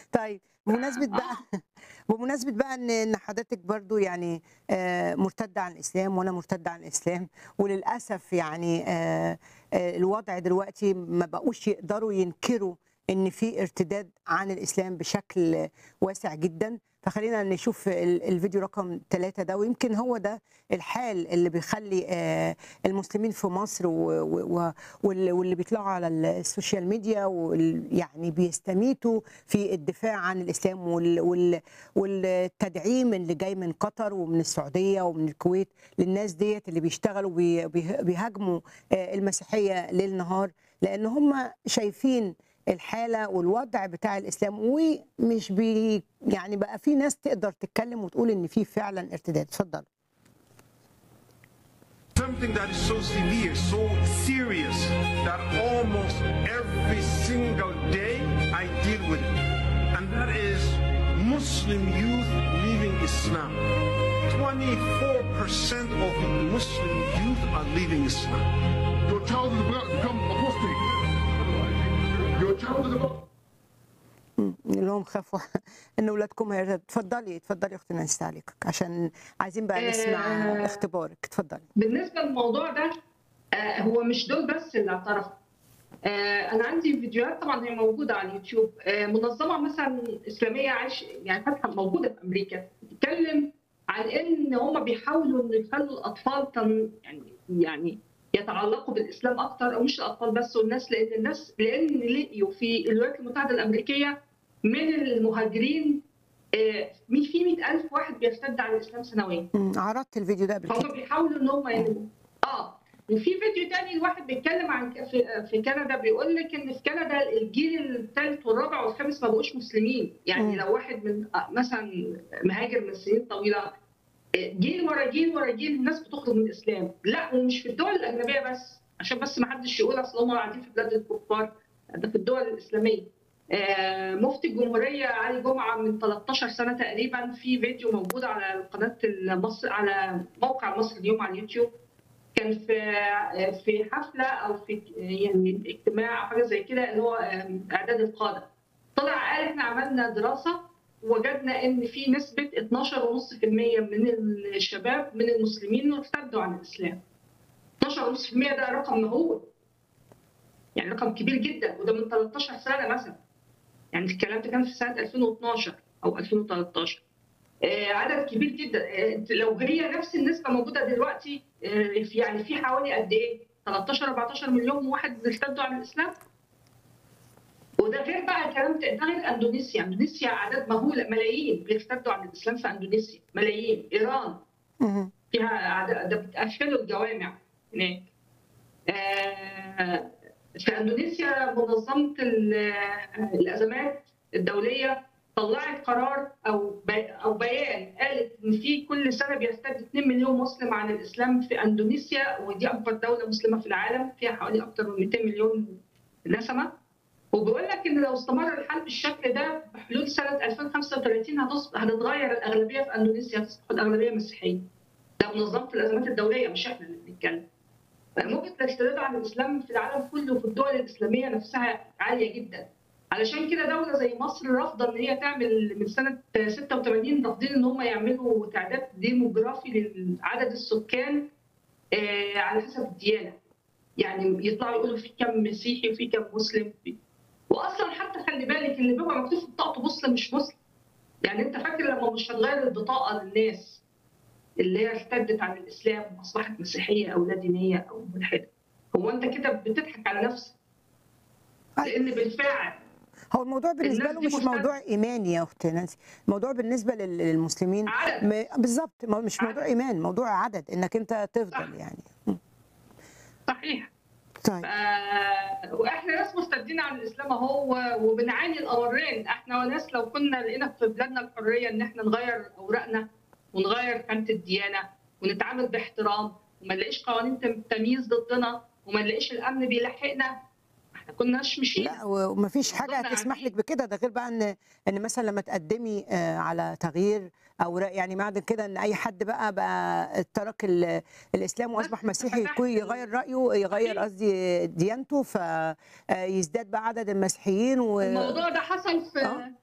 طيب بمناسبة بقى بمناسبة بقى إن إن حضرتك برضو يعني آآ مرتدة عن الإسلام وأنا مرتدة عن الإسلام، وللأسف يعني آآ آآ الوضع دلوقتي ما بقوش يقدروا ينكروا إن في ارتداد عن الإسلام بشكل واسع جدًا، فخلينا نشوف ال الفيديو رقم 3 ده ويمكن هو ده الحال اللي بيخلّي آآ المسلمين في مصر و و و وال واللي بيطلعوا على السوشيال ميديا وال يعني بيستميتوا في الدفاع عن الإسلام وال وال والتدعيم اللي جاي من قطر ومن السعودية ومن الكويت للناس ديّة اللي بيشتغلوا بي بيه بيهاجموا آآ المسيحية ليل نهار، لإن هم شايفين الحالة والوضع بتاع الإسلام ومش بي يعني بقى في ناس تقدر تتكلم وتقول إن في فعلًا ارتداد، اتفضلوا. Something that is so severe, so serious, that almost every single day I deal with it. And that is Muslim youth leaving Islam. 24% of Muslim youth are leaving Islam. Your child is about to become apostate. Your child is about إمم، نقول لهم خافوا إن ولادكم هيرتدوا، اتفضلي، اتفضلي يا أختي نانسي تعليقِك، عشان عايزين بقى نسمع آآ اختبارِك، اتفضلي. بالنسبة للموضوع ده آآ هو مش دول بس اللي اعترفوا. آآ أنا عندي فيديوهات طبعًا هي موجودة على اليوتيوب، آآ منظمة مثلًا إسلامية عايش يعني فاتحة موجودة في أمريكا، بتتكلم عن إن هم بيحاولوا إن يخلّوا الأطفال تن يعني يعني يتعلقوا بالإسلام أكتر أو مش الأطفال بس والناس لإن الناس لإن لقيوا في الولايات المتحدة الأمريكية من المهاجرين آآ مي في 100,000 واحد بيرتد عن الإسلام سنويًا. إمم، عرضت الفيديو ده قبل فهم كده. بيحاولوا إن هم يعني آه، وفي فيديو تاني لواحد بيتكلم عن ك في في كندا بيقول لك إن في كندا الجيل التالت والرابع والخامس ما بقوش مسلمين، يعني إمم. لو واحد من أ مثلًا مهاجر من سنين طويلة آآ جيل ورا جيل ورا جيل الناس بتخرج من الإسلام، لأ ومش في الدول الأجنبية بس، عشان بس ما حدش يقول أصل هم قاعدين في بلاد الكفار، ده في الدول الإسلامية. آآ مفتي الجمهورية علي جمعة من 13 سنة تقريبًا في فيديو موجود على قناة المص على موقع مصر اليوم على اليوتيوب، كان في في حفلة أو في يعني اجتماع أو حاجة زي كده اللي هو آمم إعداد القادة. طلع قال إحنا عملنا دراسة ووجدنا إن في نسبة 12.5% من الشباب من المسلمين ارتدوا عن الإسلام. 12.5% ده رقم مهول. يعني رقم كبير جدًا وده من 13 سنة مثلًا. يعني الكلام ده كان في سنة 2012 أو 2013. آآ عدد كبير جدًا، آآ لو هي نفس النسبة موجودة دلوقتي آآ في يعني في حوالي قد إيه؟ 13، 14 مليون واحد ارتدوا عن الإسلام. وده غير بقى الكلام ده ده غير أندونيسيا، أندونيسيا أعداد مهولة ملايين بيرتدوا عن الإسلام في أندونيسيا، ملايين، إيران اهم. فيها أعداد ده بتقفلوا الجوامع هناك. آآ في أندونيسيا منظمة ال الأزمات الدولية طلعت قرار أو ب أو بيان قالت إن في كل سنة بيرتد 2 مليون مسلم عن الإسلام في أندونيسيا ودي أكبر دولة مسلمة في العالم، فيها حوالي أكتر من 200 مليون نسمة. وبيقول لك إن لو استمر الحال بالشكل ده بحلول سنة 2035 هتص هتتغير الأغلبية في أندونيسيا هتصبح الأغلبية مسيحية. ده منظمة الأزمات الدولية مش إحنا اللي بنتكلم. فموجة الارتداد عن الإسلام في العالم كله وفي الدول الإسلامية نفسها عالية جدًا. علشان كده دولة زي مصر رافضة إن هي تعمل من سنة 86 رافضين إن هم يعملوا تعداد ديموغرافي لعدد السكان آآ على حسب الديانة. يعني يطلعوا يقولوا في كام مسيحي وفي كام مسلم في وأصلًا حتى خلّي بالِك اللي بيبقى مكتوب في بطاقته مسلم مش مسلم. يعني أنت فاكر لما مش هتغيّر البطاقة للناس اللي هي ارتدت عن الإسلام وأصبحت مسيحية أو لا دينية أو ملحدة، هو أنت كده بتضحك على نفسك. أيوه. لإن بالفعل هو الموضوع بالنسبة الناس له دي مش مرتدة. موضوع إيماني يا أخت نانسي، الموضوع بالنسبة لل للمسلمين عدد. م بالضبط، ما مش موضوع عدد. إيمان، موضوع عدد، إنك أنت صح. تفضل يعني. إمم. صحيح. طيب. ف وإحنا ناس مرتدين عن الإسلام أهو وبنعاني الأمرين، إحنا ناس لو كنا لقينا في بلادنا الحرية إن إحنا نغيّر أوراقنا ونغيّر خانة الديانة ونتعامل باحترام وما نلاقيش قوانين تم تمييز ضدنا وما نلاقيش الأمن بيلاحقنا، إحنا كناش مشينا. لأ وما فيش حاجة فضلنا هتسمح قاعدين. لِك بكده، ده غير بقى إن إن مثلًا لمّا تقدّمي آآ على تغيير أوراق يعني معنى كده إن أي حد بقى بقى ترك ال الإسلام بس وأصبح مسيحي فتحت يكون ال يغيّر رأيه، يغيّر صحيح. قصدي ديانته ف آآ يزداد بقى عدد المسيحيين و الموضوع ده حصل في آه.